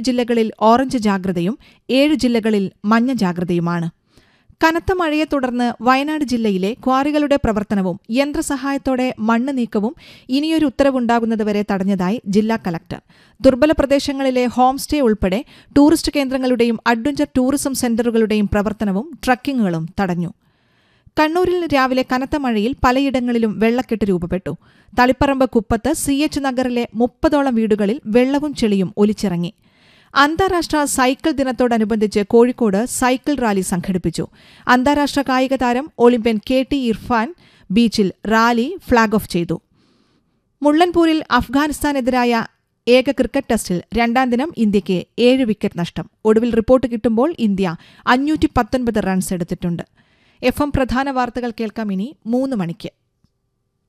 ജില്ലകളിൽ ഓറഞ്ച് ജാഗ്രതയും ഏഴ് ജില്ലകളിൽ മഞ്ഞ ജാഗ്രതയുമാണ് കനത്ത മഴയെ തുടർന്ന് വയനാട് ജില്ലയിലെ ക്വാറികളുടെ പ്രവർത്തനവും യന്ത്രസഹായത്തോടെ മണ്ണ് നീക്കവും ഇനിയൊരു ഉത്തരവുണ്ടാകുന്നതുവരെ തടഞ്ഞതായി ജില്ലാ കലക്ടർ ദുർബല പ്രദേശങ്ങളിലെ ഹോം സ്റ്റേ ഉൾപ്പെടെ ടൂറിസ്റ്റ് കേന്ദ്രങ്ങളുടെയും അഡ്വഞ്ചർ ടൂറിസം സെന്ററുകളുടെയും പ്രവർത്തനവും ട്രക്കിങ്ങുകളും തടഞ്ഞു കണ്ണൂരിൽ രാവിലെ കനത്ത മഴയിൽ പലയിടങ്ങളിലും വെള്ളക്കെട്ട് രൂപപ്പെട്ടു തളിപ്പറമ്പ് കുപ്പത്ത് സി എച്ച് നഗറിലെ മുപ്പതോളം വീടുകളിൽ വെള്ളവും ചെളിയും ഒലിച്ചിറങ്ങി അന്താരാഷ്ട്ര സൈക്കിൾ ദിനത്തോടനുബന്ധിച്ച് കോഴിക്കോട് സൈക്കിൾ റാലി സംഘടിപ്പിച്ചു അന്താരാഷ്ട്ര കായിക താരം ഒളിമ്പ്യൻ കെ ടി ഇർഫാൻ ബീച്ചിൽ റാലി ഫ്ളാഗ് ഓഫ് ചെയ്തു മുള്ളൻപൂരിൽ അഫ്ഗാനിസ്ഥാനെതിരായ ഏക ക്രിക്കറ്റ് ടെസ്റ്റിൽ രണ്ടാം ദിനം ഇന്ത്യയ്ക്ക് ഏഴ് വിക്കറ്റ് നഷ്ടം ഒടുവിൽ റിപ്പോർട്ട് കിട്ടുമ്പോൾ ഇന്ത്യ അഞ്ഞൂറ്റി പത്തൊൻപത് റൺസ് എടുത്തിട്ടുണ്ട് എഫ് എം പ്രധാന വാർത്തകൾ കേൾക്കാം ഇനി മൂന്ന് മണിക്ക്